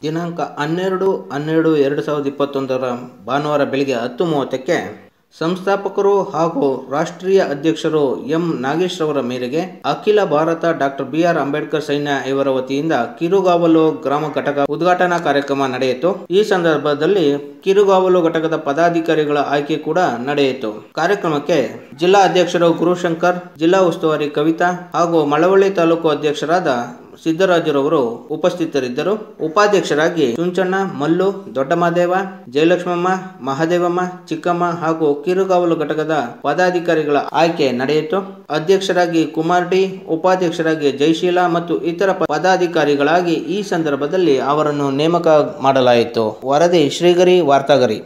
ದಿನಾಂಕ ಹನ್ನೆರಡು ಹನ್ನೆರಡು ಎರಡು ಸಾವಿರದ ಇಪ್ಪತ್ತೊಂದರ ಭಾನುವಾರ ಬೆಳಗ್ಗೆ ಹತ್ತು ಮೂವತ್ತಕ್ಕೆ ಸಂಸ್ಥಾಪಕರು ಹಾಗೂ ರಾಷ್ಟ್ರೀಯ ಅಧ್ಯಕ್ಷರು ಎಂ ನಾಗೇಶ್ ರವರ ಮೇರೆಗೆ Akhila Bharata doctor B R Ambedkar Sainya ಇವರ ವತಿಯಿಂದ ಕಿರುಗಾವಲು ಗ್ರಾಮ ಘಟಕ ಉದ್ಘಾಟನಾ ಕಾರ್ಯಕ್ರಮ ನಡೆಯಿತು ಈ ಸಂದರ್ಭದಲ್ಲಿ ಕಿರುಗಾವಲು ಘಟಕದ ಪದಾಧಿಕಾರಿಗಳ ಆಯ್ಕೆ ಕೂಡ ನಡೆಯಿತು ಕಾರ್ಯಕ್ರಮಕ್ಕೆ ಜಿಲ್ಲಾ ಅಧ್ಯಕ್ಷರು ಗುರುಶಂಕರ್ ಜಿಲ್ಲಾ ಉಸ್ತುವಾರಿ ಕವಿತಾ ಹಾಗೂ ಮಳವಳ್ಳಿ ತಾಲೂಕು ಅಧ್ಯಕ್ಷರಾದ ಸಿದ್ದರಾಜುರವರು ಉಪಸ್ಥಿತರಿದ್ದರು ಉಪಾಧ್ಯಕ್ಷರಾಗಿ ಚುಂಚಣ್ಣ ಮಲ್ಲು ದೊಡ್ಡಮಾದೇವ ಜಯಲಕ್ಷ್ಮಮ್ಮ ಮಹಾದೇವಮ್ಮ ಚಿಕ್ಕಮ್ಮ ಹಾಗೂ ಕಿರುಗಾವಲು ಘಟಕದ ಪದಾಧಿಕಾರಿಗಳ ಆಯ್ಕೆ ನಡೆಯಿತು ಅಧ್ಯಕ್ಷರಾಗಿ ಕುಮಾರ್ ಡಿ ಉಪಾಧ್ಯಕ್ಷರಾಗಿ ಜಯಶೀಲ ಮತ್ತು ಇತರ ಪದಾಧಿಕಾರಿಗಳಾಗಿ ಈ ಸಂದರ್ಭದಲ್ಲಿ ಅವರನ್ನು ನೇಮಕ ಮಾಡಲಾಯಿತು ವರದಿ ಶ್ರೀಗರಿ ವಾರ್ತಾಗರಿ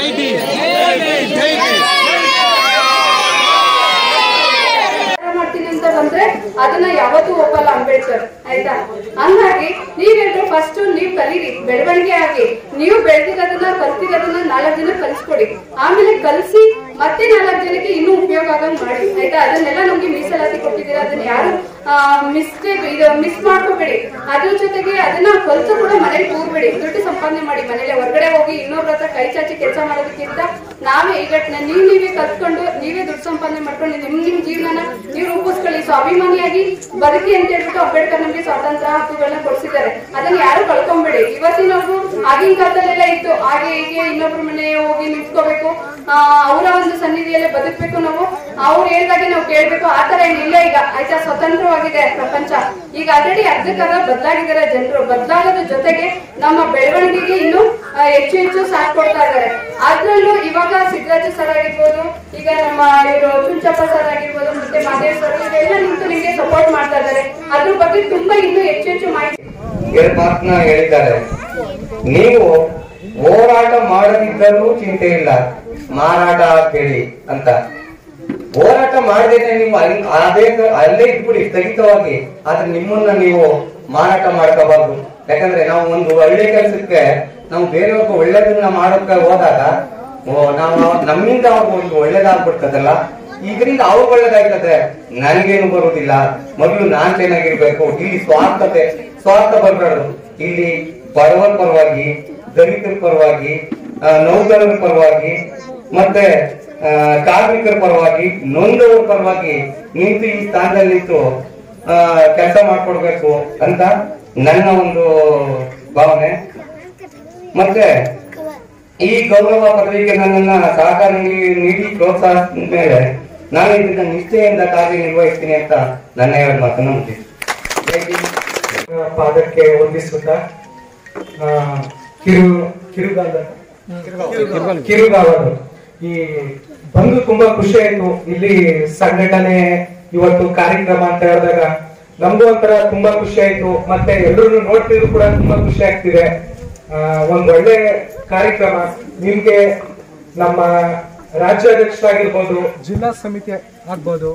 ಮಾಡ್ತೀನಿ ಅಂತ ಬಂದ್ರೆ ಅದನ್ನ ಯಾವತ್ತೂ ಒಪ್ಪಲ್ಲ ಅಂಬೇಡ್ಕರ್ ಆಯ್ತಾ ಹಂಗಾಗಿ ನೀವೇನ್ರು ಫಸ್ಟ್ ನೀವ್ ಕಲೀರಿ ಬೆಳವಣಿಗೆ ಆಗಿ ನೀವು ಬೆಳೆದಿರೋದನ್ನ ಕಲ್ತಿರೋದನ್ನ ನಾಲ್ಕು ಜನ ಕಲ್ಸ್ಕೊಡಿ ಆಮೇಲೆ ಕಲ್ಸಿ ಮತ್ತೆ ನಾಲ್ಕು ಜನಕ್ಕೆ ಇನ್ನೂ ಉಪಯೋಗ ಆಗಂಗ್ ಮಾಡಿ ಆಯ್ತಾ ಅದನ್ನೆಲ್ಲ ನಮ್ಗೆ ಮೀಸಲಾತಿ ಕೊಟ್ಟಿದ್ದೀರಾ ಅದನ್ನ ಯಾರು ಮಿಸ್ಟೇಕ್ ಇದು ಮಿಸ್ ಮಾಡ್ಕೋಬೇಡಿ ಅದ್ರ ಜೊತೆಗೆ ಅದನ್ನ ಕಲ್ತು ಕೂಡ ಮನೇಲಿ ಕೂರ್ಬೇಡಿ ದುಡ್ಡು ಸಂಪಾದನೆ ಮಾಡಿ ಮನೇಲಿ ಹೊರಗಡೆ ಹೋಗಿ ಇನ್ನೊಬ್ರ ಹತ್ರ ಕೈ ಚಾಚಿ ಕೆಲಸ ಮಾಡೋದಕ್ಕಿಂತ ನಾವೇ ಈಗ ನ- ನೀವ್ ನೀವೇ ಕಲ್ತ್ಕೊಂಡು ನೀವೇ ದುಡ್ಡು ಸಂಪಾದನೆ ಮಾಡ್ಕೊಂಡು ನಿಮ್ ನಿಮ್ ಜೀವನನ ನೀವು ರೂಪಿಸ್ಕೊಳ್ಳಿ ಸ್ವಾಭಿಮಾನಿಯಾಗಿ ಬದುಕಿ ಅಂತ ಹೇಳ್ಬಿಟ್ಟು ಅಂಬೇಡ್ಕರ್ ನಮ್ಗೆ ಸ್ವಾತಂತ್ರ್ಯ ಹಕ್ಕುಗಳನ್ನ ಕೊಡಿಸಿದ್ದಾರೆ ಅದನ್ನ ಯಾರು ಕಳ್ಕೊಂಬೇಡಿ ಇವತ್ತಿನವ್ರು ಆಗಿನ ಕಾಲದಲ್ಲೆಲ್ಲ ಇತ್ತು ಹಾಗೆ ಹೀಗೆ ಇನ್ನೊಬ್ರ ಮನೆ ಹೋಗಿ ನಿಂತ್ಕೋಬೇಕು ಅವರ ಒಂದು ಸನ್ನಿಧಿಯಲ್ಲೇ ಬದುಕ್ಬೇಕು ನಾವು ಅವ್ರು ಹೇಳ್ದಾಗೆ ನಾವು ಕೇಳ್ಬೇಕು ಆ ತರ ಏನಿಲ್ಲ ಈಗ ಆಯ್ತಾ ಸ್ವತಂತ್ರವಾಗಿದೆ ಪ್ರಪಂಚ ಈಗ ಆಲ್ರೆಡಿ ಅರ್ಧಕ್ಕರ್ಧ ಬದಲಾಗಿದ್ದಾರೆ ಜನರು ಬದಲಾಗೋದ್ರ ಜೊತೆಗೆ ನಮ್ಮ ಬೆಳವಣಿಗೆಗೆ ಇನ್ನು ಆ, ಹೆಚ್ಚು ಹೆಚ್ಚು ಸಾಥ್ ಕೊಡ್ತಾ ಇದ್ದಾರೆ ಅದ್ರಲ್ಲೂ ಇವಾಗ ಸಿದ್ದರಾಜ ಸರ್ ಆಗಿರ್ಬೋದು ಈಗ ನಮ್ಮ ಇವರು ಚುಂಚಪ್ಪ ಸರ್ ಆಗಿರ್ಬೋದು ಮತ್ತೆ ಮಾದೇವ್ ಸರ್ ಇವರೆಲ್ಲ ನಿಂತು ನಿಮಗೆ ಸಪೋರ್ಟ್ ಮಾಡ್ತಾ ಇದ್ದಾರೆ ಅದ್ರ ಬಗ್ಗೆ ತುಂಬಾ ಇನ್ನೂ ಹೆಚ್ಚು ಹೆಚ್ಚು ಮಾಹಿತಿ ಎರಡು ಮಾತನ್ನ ಹೇಳಿದ್ದಾರೆ ನೀವು ಹೋರಾಟ ಮಾಡದಿದ್ದರೂ ಚಿಂತೆ ಇಲ್ಲ ಮಾರಾಟ ಕೇಳಿ ಅಂತ ಹೋರಾಟ ಮಾಡದೇನೆ ನೀವು ಅಲ್ಲಿ ಅದೇ ಅಲ್ಲೇ ಇದ್ಬಿಡಿ ಸ್ಥಗಿತವಾಗಿ ಆದ್ರೆ ನಿಮ್ಮನ್ನ ನೀವು ಮಾರಾಟ ಮಾಡ್ಕೋಬಾರ್ದು ಯಾಕಂದ್ರೆ ನಾವು ಒಂದು ಒಳ್ಳೆ ಕೆಲಸಕ್ಕೆ ನಾವು ಬೇರೆಯವ್ರಿಗೆ ಒಳ್ಳೇದನ್ನ ಮಾಡೋಕೆ ಹೋದಾಗ ಓ ನಾವು ನಮ್ಮಿಂದ ಅವ್ರಿಗೆ ಒಂದು ಒಳ್ಳೇದಾಗ್ಬಿಡ್ತದಲ್ಲ ಇದರಿಂದ ಅವ್ರಿಗೆ ಒಳ್ಳೇದಾಗ್ತದೆ ನನಗೇನು ಬರುವುದಿಲ್ಲ ಮೊದಲು ನಾನ್ ಚೆನ್ನಾಗಿರ್ಬೇಕು ಇಲ್ಲಿ ಸ್ವಾರ್ಥತೆ ಸ್ವಾರ್ಥ ಬರ್ಬಾರ್ದು ಇಲ್ಲಿ ಬಡವರ ಪರವಾಗಿ ದಲಿತರ ಪರವಾಗಿ ಆ, ನೌಕರರ ಪರವಾಗಿ ಮತ್ತೆ ಆ, ಕಾರ್ಮಿಕರ ಪರವಾಗಿ ನೊಂದವರ ಪರವಾಗಿ ನಿಂತು ಈ ಸ್ಥಾನದಲ್ಲಿ ನಿಂತು ಕೆಲಸ ಮಾಡ್ಕೊಡ್ಬೇಕು ಅಂತ ನನ್ನ ಒಂದು ಭಾವನೆ ಮತ್ತೆ ಈ ಗೌರವ ಪದವಿಗೆ ನನ್ನನ್ನ ಸಹಕಾರ ನೀಡಿ- ನೀಡಿ ಪ್ರೋತ್ಸಾಹಿಸಿದ ಮೇಲೆ ನಾನು ಇದನ್ನ ನಿಷ್ಠೆಯಿಂದ ಕಾರ್ಯನಿರ್ವಹಿಸ್ತೀನಿ ಅಂತ ನನ್ನ ಎರಡು ಮಾತನ್ನು ಮುಗಿಸ್ತೀನಿ ಪಾದಕ್ಕೆ ವಂದಿಸುತ್ತಾ ಆ, ಕಿರು ಕಿರುಗಾಲ ಕಿರುಗಾವಲು ಈ ಬಂದು ತುಂಬಾ ಖುಷಿ ಆಯ್ತು ಇಲ್ಲಿ ಸಂಘಟನೆ ಇವತ್ತು ಕಾರ್ಯಕ್ರಮ ಅಂತ ಹೇಳಿದಾಗ ನಮಗೂ ಒಂಥರ ತುಂಬಾ ಖುಷಿ ಆಯ್ತು ಮತ್ತೆ ಎಲ್ಲರೂ ನೋಡ್ತಿದ್ರು ಕೂಡ ತುಂಬಾ ಖುಷಿ ಆಗ್ತಿದೆ ಆ, ಒಂದ್ ಒಳ್ಳೆ ಕಾರ್ಯಕ್ರಮ ನಿಮ್ಗೆ ನಮ್ಮ ರಾಜ್ಯಾಧ್ಯಕ್ಷರಾಗಿರ್ಬೋದು ಜಿಲ್ಲಾ ಸಮಿತಿ ಆಗ್ಬೋದು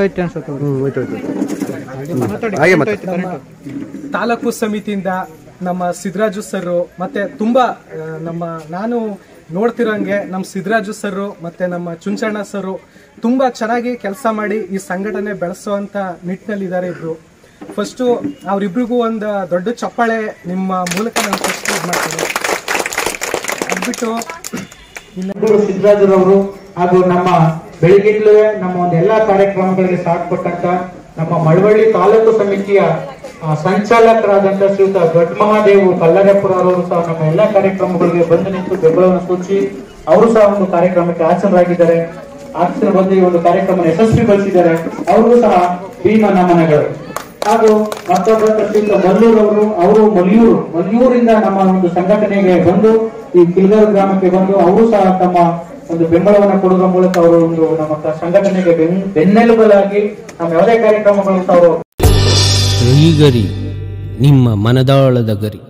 ನಮ್ಮ ತಾಲೂಕು ಸಮಿತಿಯಿಂದ ನಮ್ಮ ಸಿದ್ದರಾಜು ಸರ್ ಮತ್ತೆ ತುಂಬಾ ಆ, ನಮ್ಮ ನಾನು ನೋಡ್ತಿರೋಂಗೆ ನಮ್ಮ ಸಿದ್ದರಾಜು ಸರ್ ಮತ್ತೆ ನಮ್ಮ ಚುಂಚಣ್ಣ ಸರ್ ತುಂಬಾ ಚೆನ್ನಾಗಿ ಕೆಲಸ ಮಾಡಿ ಈ ಸಂಘಟನೆ ಬೆಳೆಸುವಂತ ನಿಟ್ಟಿನಲ್ಲಿ ಇದ್ದಾರೆ ಇಬ್ರು ಫಸ್ಟು ಅವರಿಬ್ರಿಗೂ ಒಂದು ದೊಡ್ಡ ಚಪ್ಪಾಳೆ ನಿಮ್ಮ ಮೂಲಕ ನಾನು ಫಸ್ಟ್ ಇದು ಮಾಡ್ತೀನಿ ಅದ್ಬಿಟ್ಟು ಇಬ್ಬರು ಸಿದ್ದರಾಜರವರು ಹಾಗೂ ನಮ್ಮ ಬೆಳಗಿಂದಲೇ ನಮ್ಮ ಒಂದು ಎಲ್ಲಾ ಕಾರ್ಯಕ್ರಮಗಳಿಗೆ ಸಾಥ್ ಕೊಟ್ಟಂತ ನಮ್ಮ ಮಳವಳ್ಳಿ ತಾಲೂಕು ಸಮಿತಿಯ ಆ, ಸಂಚಾಲಕರಾದಂತ ಶ್ರೀಯುತ ದೊಡ್ಡ ಮಹಾದೇವು ಕಲ್ಲರೆಪುರ ಅವರು ಸಹ ನಮ್ಮ ಎಲ್ಲಾ ಕಾರ್ಯಕ್ರಮಗಳಿಗೆ ಬಂದು ನಿಂತು ಬೆಂಬಲವನ್ನು ಸೂಚಿ ಅವರು ಸಹ ಒಂದು ಕಾರ್ಯಕ್ರಮಕ್ಕೆ ಹಾಜರಾಗಿದ್ದಾರೆ ಹಾಜರು ಬಂದು ಈ ಒಂದು ಕಾರ್ಯಕ್ರಮ ಯಶಸ್ವಿಗೊಳಿಸಿದ್ದಾರೆ ಅವ್ರಿಗೂ ಸಹ ಭೀಮ ನಮನಗಳು ಹಾಗೂ ಮತ್ತೊಬ್ಬ ಶ್ರೀಯುತ ಮಲ್ಲೂರ್ ಅವರು ಅವರು ಮಲಿಯೂರು ಮಲಿಯೂರಿಂದ ನಮ್ಮ ಒಂದು ಸಂಘಟನೆಗೆ ಬಂದು ಈ ಕಿಲ್ಗರ್ ಗ್ರಾಮಕ್ಕೆ ಬಂದು ಅವರು ಸಹ ತಮ್ಮ ಒಂದು ಬೆಂಬಲವನ್ನು ಕೊಡುವ ಮೂಲಕ ಅವರು ಒಂದು ನಮ್ಮ ಕ- ಸಂಘಟನೆಗೆ ಬೆನ್ ಬೆನ್ನೆಲುಬಾಗಿ ನಮ್ಮ ಯಾವುದೇ ಕಾರ್ಯಕ್ರಮಗಳನ್ನು ಸಹ ಅವರು ಶ್ರೀಗರಿ ನಿಮ್ಮ ಮನದಾಳದ ಗರಿ